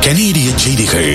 கனேடிய செய்திகள்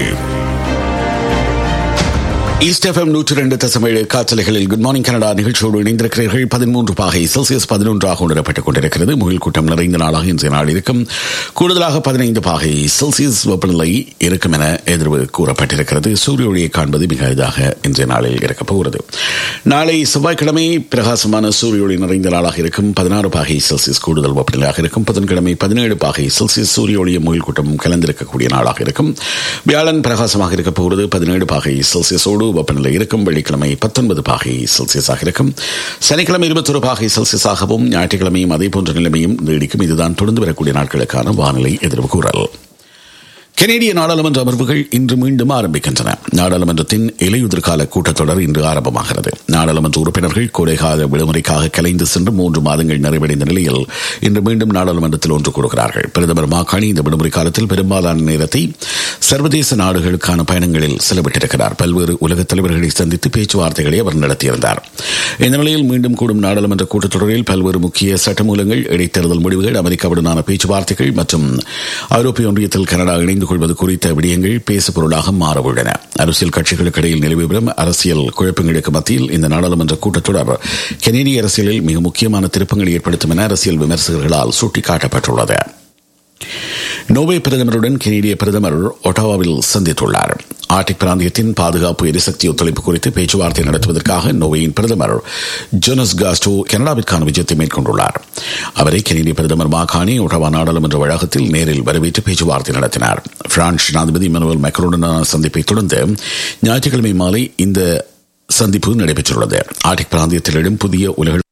east FM நூற்றி ரெண்டு தசமேழு காற்றலைகளில் குட் மார்னிங் கனடா நிகழ்ச்சியோடு இணைந்திருக்கிறீர்கள் பதிமூன்று பாகை செல்சியஸ் பதினொன்றாக உணரப்பட்டுக் கொண்டிருக்கிறது முகில் கூட்டம் நிறைந்த நாளாக இன்றைய நாள் இருக்கும் கூடுதலாக பதினைந்து பாகை செல்சியஸ் வெப்பநிலை இருக்கும் என எதிர்வு கூறப்பட்டிருக்கிறது சூரிய ஒளியை காண்பது மிக எளிதாக இன்றைய நாளில் இருக்கப் போகிறது நாளை செவ்வாய்க்கிழமை பிரகாசமான சூரிய ஒளி நிறைந்த நாளாக இருக்கும் பதினாறு பாகை செல்சியஸ் கூடுதல் வெப்பநிலையாக இருக்கும் புதன்கிழமை பதினேழு பாகை செல்சியஸ் சூரிய ஒளியும் முகில் கூட்டம் கலந்திருக்கக்கூடிய நாளாக இருக்கும் வியாழன் பிரகாசமாக இருக்கப் போகிறது பதினேழு பாகை செல்சியஸோடு வெப்பநிலை இருக்கும் வெள்ளிக்கிழமை பத்தொன்பது பாகை செல்சியஸாக இருக்கும் சனிக்கிழமை இருபத்தொரு பாகை செல்சியஸாகவும் ஞாயிற்றுக்கிழமையும் அதே போன்ற நிலைமையும் நீடிக்கும் இதுதான் தொடர்ந்து வரக்கூடிய நாட்களுக்கான வானிலை எதிர்வு கூறல் கனேடிய நாடாளுமன்ற அமர்வுகள் இன்று மீண்டும் ஆரம்பிக்கின்றன நாடாளுமன்றத்தின் இலையுதிர்கால கூட்டத்தொடர் இன்று ஆரம்பமாகிறது நாடாளுமன்ற உறுப்பினர்கள் கோடைகால விடுமுறைக்காக கலைந்து சென்று மூன்று மாதங்கள் நிறைவடைந்த நிலையில் இன்று மீண்டும் நாடாளுமன்றத்தில் ஒன்று கூறுகிறார்கள் பிரதமர் மாகாணி இந்த விடுமுறை காலத்தில் பெரும்பாலான நேரத்தை சர்வதேச நாடுகளுக்கான பயணங்களில் செலவிட்டிருக்கிறார் பல்வேறு உலகத் தலைவர்களை சந்தித்து பேச்சுவார்த்தைகளை அவர் நடத்தியிருந்தார் இந்த நிலையில் மீண்டும் கூடும் நாடாளுமன்ற கூட்டத்தொடரில் பல்வேறு முக்கிய சட்டமூலங்கள் இடைத்தேர்தல் முடிவுகள் அமெரிக்காவுடனான பேச்சுவார்த்தைகள் மற்றும் ஐரோப்பிய ஒன்றியத்தில் கனடா இணைந்து அறிந்து கொள்வது குறித்த விடயங்கள் பேசுபொருளாக மாறவுள்ளன அரசியல் கட்சிகளுக்கு இடையில் நிலவி வரும் அரசியல் குழப்பங்களுக்கு மத்தியில் இந்த நாடாளுமன்ற கூட்டத்தொடர் கெனடிய அரசியலில் மிக முக்கியமான திருப்பங்களை ஏற்படுத்தும் என அரசியல் விமர்சகர்களால் சுட்டிக்காட்டப்பட்டுள்ளது நோவே பிரதமருடன் கெனடிய பிரதமர் ஒட்டாவாவில் சந்தித்துள்ளார் ஆர்டிக் பிராந்தியத்தின் பாதுகாப்பு எரிசக்தி ஒத்துழைப்பு குறித்து பேச்சுவார்த்தை நடத்துவதற்காக நோவேயின் பிரதமர் ஜோனஸ் காஸ்டோ கனடாவிற்கான விஜயத்தை மேற்கொண்டுள்ளார் அவரை கெனடிய பிரதமர் மாகாணி ஒட்டவா நாடாளுமன்ற வளாகத்தில் நேரில் வரவேற்று பேச்சுவார்த்தை நடத்தினார் பிரான்ஸ் ஜனாதிபதி மனுவல் மைக்ரோடனான சந்திப்பை தொடர்ந்து ஞாயிற்றுக்கிழமை மாலை இந்த சந்திப்பு நடைபெற்றுள்ளது ஆர்டிக் பிராந்தியத்தில் எழும் புதிய உலக